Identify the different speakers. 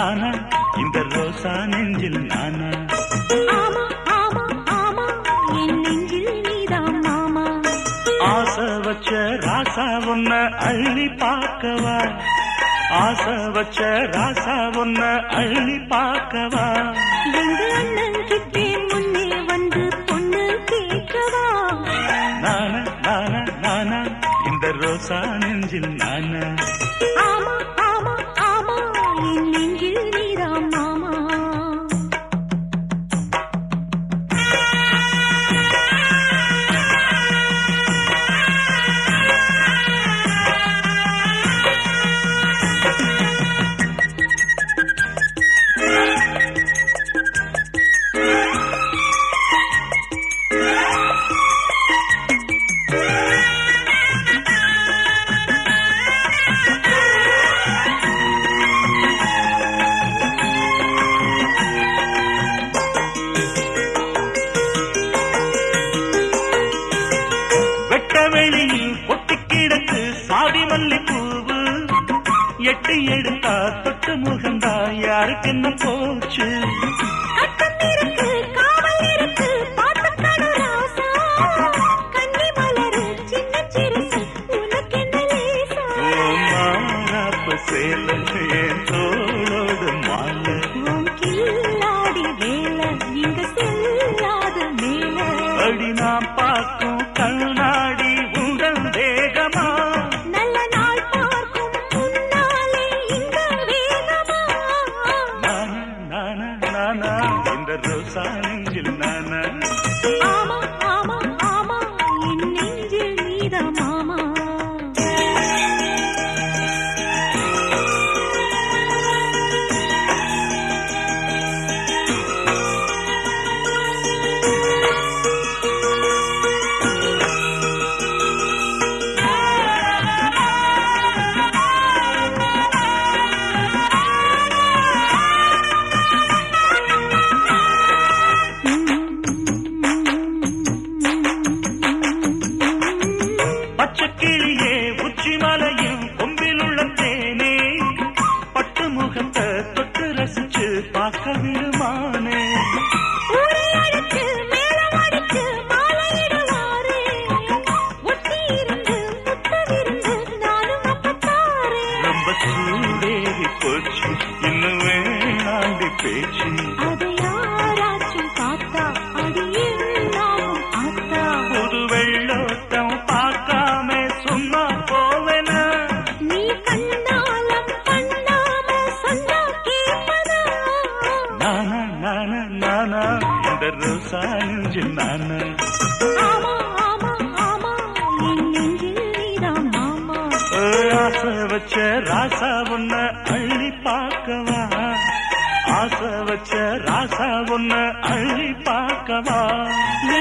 Speaker 1: நானா இந்த ரோசா நெஞ்சில் நானா
Speaker 2: ஆமா ஆமா ஆமா என் நெஞ்சில் நீதான் மாமா
Speaker 1: ஆசை வச்ச ராசா உன்ன அள்ளி பார்க்கவா ஆசை வச்ச ராசா உன்ன அள்ளி பார்க்கவா
Speaker 2: எங்க அண்ணன் கிட்டே முன்னே வந்து பொண்ணு கேட்கவா
Speaker 1: நானா நானா நானா இந்த ரோசா நெஞ்சில் நானா
Speaker 2: ஆமா ஆமா ஆமா என் நெஞ்சில் நீதான் மாமா
Speaker 1: வெட்ட வெளியில் பொட்டி கிடக்கு சாதி மல்லி பூவு எட்டி எடுத்தா தொட்டு முகந்தா யாருக்கு என்ன போச்சு
Speaker 2: கட்டம் இருக்கு காவல் இருக்கு பாத்துக்கடு ராசா கன்னி மலரு சின்ன சிறுசு உனக்கென்ன லேசா
Speaker 1: ஓ மாறாப்பு சேல என் தோளோடு மாலை
Speaker 2: உன் கில்லாடி வேல இங்க செல்லாத மேல
Speaker 1: அடி நாம் பார்க்கும் கண்ணாடி உங்கள் தேகமா
Speaker 2: நல்ல நாள் பார்க்கும் முன்னாலே இங்க வேகமா
Speaker 1: நானா நானா நானா இந்த ரோசா நெஞ்சில் நானா
Speaker 2: ஆமா ஆமா ஆமா என் நெஞ்சில் நீதான் மாமா
Speaker 1: பச்சை கிளியே உச்சி மலையும் கொம்பில் உள்ள தேனே பட்டு முகத்தை தொட்டு ரசிச்சு பார்க்க விடுமானே
Speaker 2: ஊரை அழைச்சு மேளம் அடிச்சு மாலையிடுவாரே ஒட்டி இருந்து முத்தவிருந்து நானும் அப்பத்தாரே
Speaker 1: ரொம்ப சூடேறி போச்சு இன்னும் வேணாண்டி பேச்சு
Speaker 2: அதை யாராச்சும் பார்த்தா அடி என்னாகும் ஆத்தா
Speaker 1: புது வெள்ளோட்டம் பார்க்காம சும்மா போவேனா
Speaker 2: நீ கண்ணாலம் பண்ணாம சொன்னா கேட்பதா
Speaker 1: நானா நானா நானா இந்த ரோசா நெஞ்சில் நானா
Speaker 2: ஆமா ஆமா ஆமா என் நெஞ்சில் நீதான் மாமா
Speaker 1: ஓ, ஆசை வச்ச ராசா உன்ன அள்ளி பார்க்கவா ஆசை வச்ச ராசா உன்ன அள்ளி பார்க்கவா